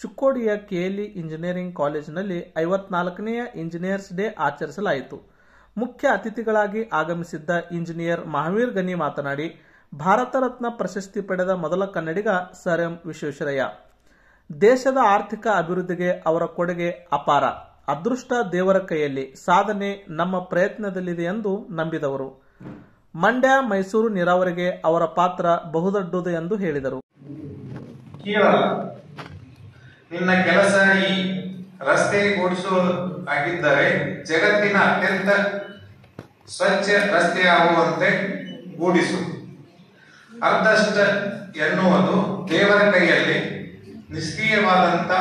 ಚಿಕ್ಕೋಡಿಯ KLE engineering ಕಾಲೇಜಿನಲ್ಲಿ ಐವತ್ನಾಲ್ಕನೆಯ engineers day ಆಚರಿಸಲಾಯಿತು ಮುಖ್ಯ ಅತಿಥಿಗಳಾಗಿ ಆಗಮಿಸಿದ್ದ ಇಂಜಿನಿಯರ್ ಮಹಾವೀರ್ ಗನಿ ಮಾತನಾಡಿ ಭಾರತ ರತ್ನ ಪ್ರಶಸ್ತಿ ಪಡೆದ ಮೊದಲ ಕನ್ನಡಿಗ ಸರ್ ಎಂ ವಿಶ್ವೇಶ್ವರಯ್ಯ ದೇಶದ ಆರ್ಥಿಕ ಅಭಿವೃದ್ಧಿಗೆ ಅವರ ಕೊಡುಗೆ ಅಪಾರ ಅದೃಷ್ಟ ದೇವರ ಕೈಯಲ್ಲಿ ಸಾಧನೆ ನಮ್ಮ ಪ್ರಯತ್ನದಲ್ಲಿದೆ ಎಂದು ನಂಬಿದವರು ಮಂಡ್ಯ ಮೈಸೂರು ನೀರಾವರಿಗೆ ಅವರ ಪಾತ್ರ ಬಹುದೊಡ್ಡದು ಎಂದು ಹೇಳಿದರು ಕೇವಲ ನಿನ್ನ ಕೆಲಸ ಈ ರಸ್ತೆ ಓಡಿಸುವುದು ಆಗಿದ್ದರೆ ಜಗತ್ತಿನ ಅತ್ಯಂತ ಸ್ವಚ್ಛ ರಸ್ತೆಯಾಗುವಂತೆ ಗೂಡಿಸು ಅರ್ಧಷ್ಟ ಎನ್ನುವುದು ದೇವರ ಕೈಯಲ್ಲಿ ನಿಷ್ಕ್ರಿಯವಾದಂತ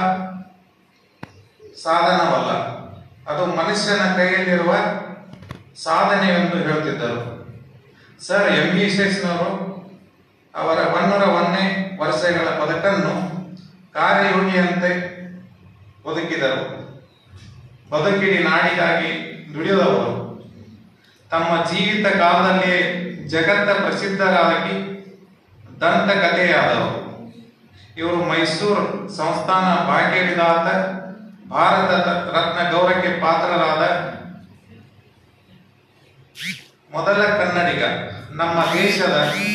ಸಾಧನವಲ್ಲ ಅದು ಮನುಷ್ಯನ ಕೈಯಲ್ಲಿರುವ ಸಾಧನೆ ಎಂದು ಹೇಳುತ್ತಿದ್ದರು ಸರ್ ಎಂ ವಿಶ್ವೇಶ್ವರವರು ಅವರ ಒನ್ನೂರ ಒಂದನೇ ವರ್ಷಗಳ ಬದುಕನ್ನು ಕಾರ್ಯಯೋಗಿಯಂತೆ ಬದುಕಿದರು ಬದುಕಿಡಿ ನಾಡಿಗಾಗಿ ದುಡಿದವರು ತಮ್ಮ ಜೀವಿತ ಕಾಲದಲ್ಲಿಯೇ ಜಗತ್ತ ಪ್ರಸಿದ್ಧರಾಗಿ ದಂತಕಥೆಯಾದವರು ಇವರು ಮೈಸೂರು ಸಂಸ್ಥಾನ ಭಾಗ್ಯವಿಧಾತ ಭಾರತ ರತ್ನ ಗೌರವಕ್ಕೆ ಪಾತ್ರರಾದ ಮೊದಲ ಕನ್ನಡಿಗ ನಮ್ಮ ದೇಶದ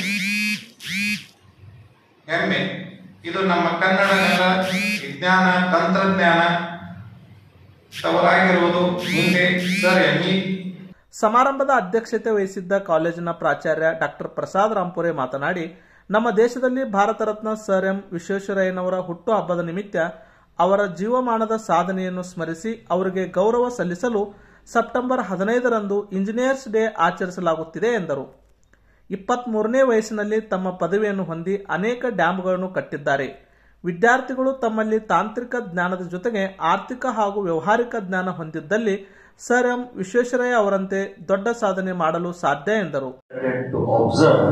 ಹೆಮ್ಮೆ ಇದು ನಮ್ಮ ಕನ್ನಡ ನೆಲ ವಿಜ್ಞಾನ ತಂತ್ರಜ್ಞಾನ ತವರಾಗಿರುವುದು ಮುಂದೆ ಸರ್ ಎಂ ಇ ಸಮಾರಂಭದ ಅಧ್ಯಕ್ಷತೆ ವಹಿಸಿದ್ದ ಕಾಲೇಜಿನ ಪ್ರಾಚಾರ್ಯ ಡಾಕ್ಟರ್ ಪ್ರಸಾದ್ ರಾಂಪುರೆ ಮಾತನಾಡಿ ನಮ್ಮ ದೇಶದಲ್ಲಿ ಭಾರತ ರತ್ನ ಸರ್ ಎಂ ವಿಶ್ವೇಶ್ವರಯ್ಯನವರ ಹುಟ್ಟು ಹಬ್ಬದ ನಿಮಿತ್ತ ಅವರ ಜೀವಮಾನದ ಸಾಧನೆಯನ್ನು ಸ್ಮರಿಸಿ ಅವರಿಗೆ ಗೌರವ ಸಲ್ಲಿಸಲು ಸೆಪ್ಟೆಂಬರ್ ಹದಿನೈದರಂದು ಇಂಜಿನಿಯರ್ಸ್ ಡೇ ಆಚರಿಸಲಾಗುತ್ತಿದೆ ಎಂದರು ಇಪ್ಪತ್ಮೂರನೇ ವಯಸ್ಸಿನಲ್ಲಿ ತಮ್ಮ ಪದವಿಯನ್ನು ಹೊಂದಿ ಅನೇಕ ಡ್ಯಾಂಗಳನ್ನು ಕಟ್ಟಿದ್ದಾರೆ ವಿದ್ಯಾರ್ಥಿಗಳು ತಮ್ಮಲ್ಲಿ ತಾಂತ್ರಿಕ ಜ್ಞಾನದ ಜೊತೆಗೆ ಆರ್ಥಿಕ ಹಾಗೂ ವ್ಯವಹಾರಿಕ ಜ್ಞಾನ ಹೊಂದಿದ್ದಲ್ಲಿ ಸರ್ ಎಂ ವಿಶ್ವೇಶ್ವರಯ್ಯ ಅವರಂತೆ ದೊಡ್ಡ ಸಾಧನೆ ಮಾಡಲು ಸಾಧ್ಯ ಎಂದರು to observe,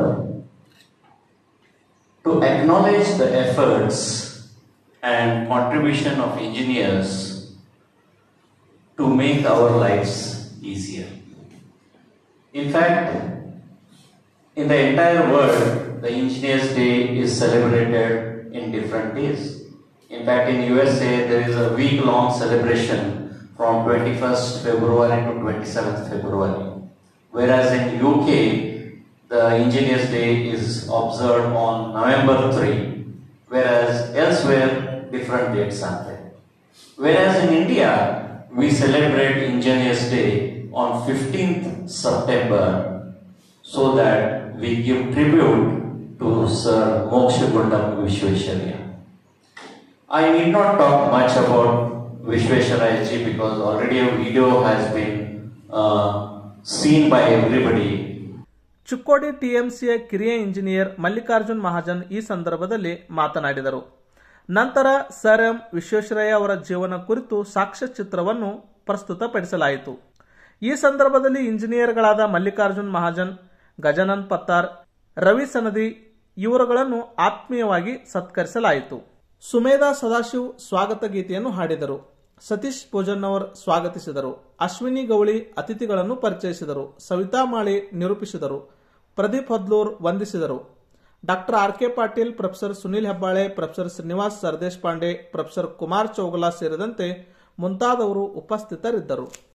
to acknowledge the efforts and contribution of engineers to make our lives easier. In fact, in the entire world, the Engineers Day is celebrated in different days. In fact, in USA, there is a week-long celebration from 21st February to 27th February. Whereas in UK, the Engineers Day is observed on November 3, whereas elsewhere, different dates are there. Whereas in India, we celebrate Engineers Day on 15th September so that we give tribute to Sir Moksha Gundam Vishwesharya. I need not talk much about Vishwesharaya ji because already a video has been uh, seen by everybody. Chikkodi ಟಿಎಂಸಿಯ ಕಿರಿಯ engineer Mallikarjun Mahajan ಈ ಸಂದರ್ಭದಲ್ಲಿ ಮಾತನಾಡಿದರು ನಂತರ sir M Visvesvaraya ಅವರ ಜೀವನ ಕುರಿತು ಸಾಕ್ಷ್ಯಚಿತ್ರವನ್ನು ಪ್ರಸ್ತುತಪಡಿಸಲಾಯಿತು ಈ ಸಂದರ್ಭದಲ್ಲಿ ಇಂಜಿನಿಯರ್ಗಳಾದ ಮಲ್ಲಿಕಾರ್ಜುನ್ ಮಹಾಜನ್ ಗಜಾನನ್ ಪತ್ತಾರ್ ರವಿ ಸನದಿ ಇವರುಗಳನ್ನು ಆತ್ಮೀಯವಾಗಿ ಸತ್ಕರಿಸಲಾಯಿತು ಸುಮೇಧಾ ಸದಾಶಿವ್ ಸ್ವಾಗತ ಗೀತೆಯನ್ನು ಹಾಡಿದರು ಸತೀಶ್ ಭೋಜನ್ನವರ್ ಸ್ವಾಗತಿಸಿದರು ಅಶ್ವಿನಿ ಗೌಳಿ ಅತಿಥಿಗಳನ್ನು ಪರಿಚಯಿಸಿದರು ಸವಿತಾ ಮಾಳಿ ನಿರೂಪಿಸಿದರು ಪ್ರದೀಪ್ ಹೊದ್ಲೂರ್ ವಂದಿಸಿದರು doctor R K Patil professor Sunil Hebbale professor Srinivas Sardeshpande professor Kumar Chougala ಸೇರಿದಂತೆ ಮುಂತಾದವರು ಉಪಸ್ಥಿತರಿದ್ದರು